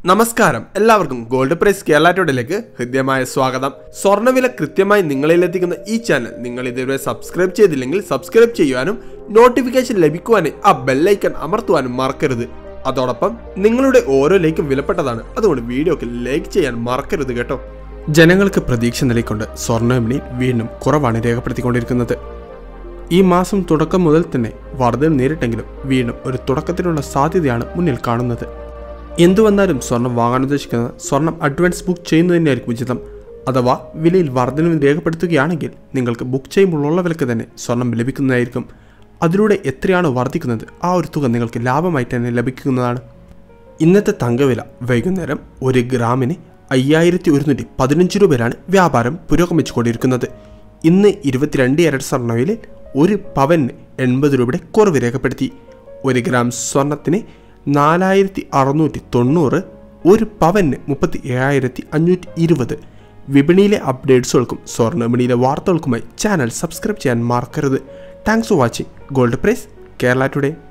നമസ്കാരം എല്ലാവർക്കും gold price Kerala ടുഡേയിലേക്ക് ഹൃദ്യമായ സ്വാഗതം സ്വർണ്ണവില കൃത്യമായി നിങ്ങളിലെത്തിക്കുന്ന ഈ ചാനൽ നിങ്ങൾ ഇതുവരെ സബ്സ്ക്രൈബ് ചെയ്തില്ലെങ്കിൽ സബ്സ്ക്രൈബ് ചെയ്യുവാനും നോട്ടിഫിക്കേഷൻ ലഭിക്കുവാനും ആ ബെല്ലൈക്കൺ അമർത്തുവാനും മറക്കരുത് അതോടൊപ്പം നിങ്ങളുടെ ഓരോ ലൈക്കും വിലപ്പെട്ടതാണ് അതുകൊണ്ട് വീഡിയോക്ക് ലൈക്ക് ചെയ്യാൻ മറക്കരുത് കേട്ടോ ജനങ്ങൾക്ക് പ്രതീക്ഷ നൽകിക്കൊണ്ട് സ്വർണ്ണവിപണി വീണ്ടും കുറവാണ് രേഖപ്പെടുത്തിക്കൊണ്ടിരിക്കുന്നത് ഈ മാസം തുടക്കം മുതൽ തന്നെ വർധന നേരിട്ടെങ്കിലും വീണ്ടും ഒരു തുടക്കത്തിനുള്ള സാധ്യതയാണ് മുന്നിൽ കാണുന്നത് എന്തു വന്നാലും സ്വർണം വാങ്ങാൻ ഉദ്ദേശിക്കുന്നത് സ്വർണം അഡ്വാൻസ് ബുക്ക് ചെയ്യുന്നതിനായിരിക്കും ഉചിതം അഥവാ വിലയിൽ വർധനവ് രേഖപ്പെടുത്തുകയാണെങ്കിൽ നിങ്ങൾക്ക് ബുക്ക് ചെയ്യുമ്പോഴുള്ള വിലക്ക് തന്നെ സ്വർണം ലഭിക്കുന്നതായിരിക്കും അതിലൂടെ എത്രയാണ് വർദ്ധിക്കുന്നത് ആ ഒരു തുക നിങ്ങൾക്ക് ലാഭമായിട്ട് തന്നെ ലഭിക്കുന്നതാണ് ഇന്നത്തെ തങ്കവില വൈകുന്നേരം ഒരു ഗ്രാമിന് അയ്യായിരത്തി ഒരുന്നൂറ്റി പതിനഞ്ച് രൂപയിലാണ് വ്യാപാരം പുരോഗമിച്ചുകൊണ്ടിരിക്കുന്നത് ഇന്ന് ഇരുപത്തിരണ്ട് ഇരട്ട സ്വർണ്ണവിലയിൽ ഒരു പവന് എൺപത് രൂപയുടെ കുറവ് രേഖപ്പെടുത്തി ഒരു ഗ്രാം സ്വർണത്തിന് നാലായിരത്തി അറുന്നൂറ്റി തൊണ്ണൂറ് ഒരു പവന് മുപ്പത്തി ഏഴായിരത്തി അഞ്ഞൂറ്റി ഇരുപത് വിപണിയിലെ അപ്ഡേറ്റ്സുകൾക്കും സ്വർണ്ണ വിപണിയിലെ വാർത്തകൾക്കുമായി ചാനൽ സബ്സ്ക്രൈബ് ചെയ്യാൻ മറക്കരുത് thanks for watching gold price Kerala today